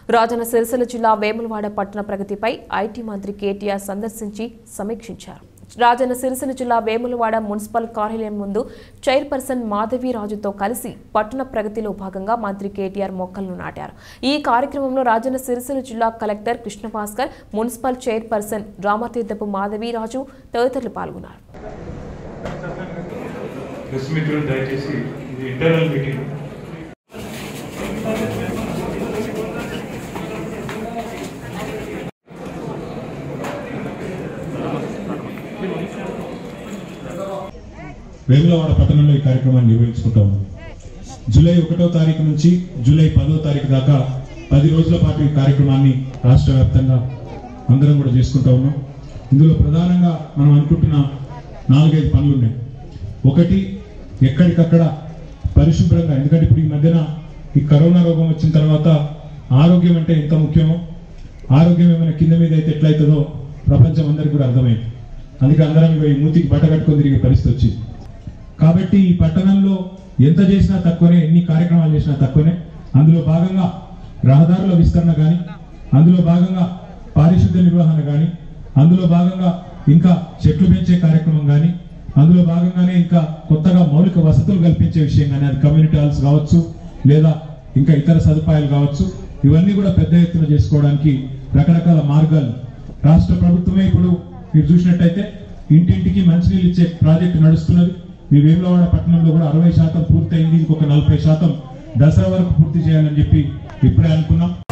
రాజన్న సిరిసిల్ల జిల్లా వేములవాడ పట్టణ ప్రగతిపై ఐటీ మంత్రి కేటీఆర్ సందర్శించి సమీక్షించారు రాజన్న సిరిసిల్ల జిల్లా వేములవాడ మున్సిపల్ కార్యాలయం ముందు చైర్పర్సన్ మాధవి రాజుతో కలిసి పట్టణ ప్రగతిలో భాగంగా మంత్రి కేటీఆర్ మొక్కలను నాటారు ఈ కార్యక్రమంలో రాజన్న సిరిసిల్ల జిల్లా collector Krishna Bhaskar municipal chairperson Ramatheerthapu Madhavi Raju తదితరులు పాల్గొన్నారు ప్రెస్ మిత్రులు దయచేసి ఇది ఇంటర్నల్ మీటింగ్ వేములవాడ పట్టణంలో ఈ కార్యక్రమాన్ని నిర్వహించుకుంటా ఉన్నాం జూలై ఒకటో తారీఖు నుంచి జూలై పదో తారీఖు దాకా పది రోజుల పాటు ఈ కార్యక్రమాన్ని రాష్ట్ర వ్యాప్తంగా అందరం కూడా చేసుకుంటా ఉన్నాం ఇందులో ప్రధానంగా మనం అనుకుంటున్న నాలుగైదు పనులు ఉన్నాయి ఒకటి ఎక్కడికక్కడ పరిశుభ్రంగా ఎందుకంటే ఇప్పుడు ఈ మధ్యన ఈ కరోనా రోగం వచ్చిన తర్వాత ఆరోగ్యం అంటే ఎంత ముఖ్యమో ఆరోగ్యం ఏమైనా కింద మీద అయితే ఎట్లయితుందో ప్రపంచం అందరికీ కూడా అర్థమైంది అందుకే అందరం ఇగో ఈ మూతికి బట్ట కట్టుకొని తిరిగే పరిస్థితి వచ్చింది కాబట్టి ఈ పట్టణంలో ఎంత చేసినా తక్కువనే ఎన్ని కార్యక్రమాలు చేసినా తక్కువనే అందులో భాగంగా రహదారుల విస్తరణ కానీ అందులో భాగంగా పారిశుద్ధ్య నిర్వహణ కానీ అందులో భాగంగా ఇంకా చెట్లు పెంచే కార్యక్రమం కానీ అందులో భాగంగానే ఇంకా కొత్తగా మౌలిక వసతులు కల్పించే విషయం కానీ అది కమ్యూనిటీ హాల్స్ కావచ్చు లేదా ఇంకా ఇతర సదుపాయాలు కావచ్చు ఇవన్నీ కూడా పెద్ద ఎత్తున చేసుకోవడానికి రకరకాల మార్గాలు రాష్ట్ర ప్రభుత్వమే ఇప్పుడు మీరు చూసినట్టయితే ఇంటింటికి మంచినీళ్ళు ఇచ్చే ప్రాజెక్టు నడుస్తున్నది మీ వేములవాడ పట్టణంలో కూడా అరవై శాతం పూర్తయింది ఇంకొక నలభై శాతం దసరా వరకు పూర్తి చేయాలని చెప్పి ఇప్పుడే అనుకున్నాం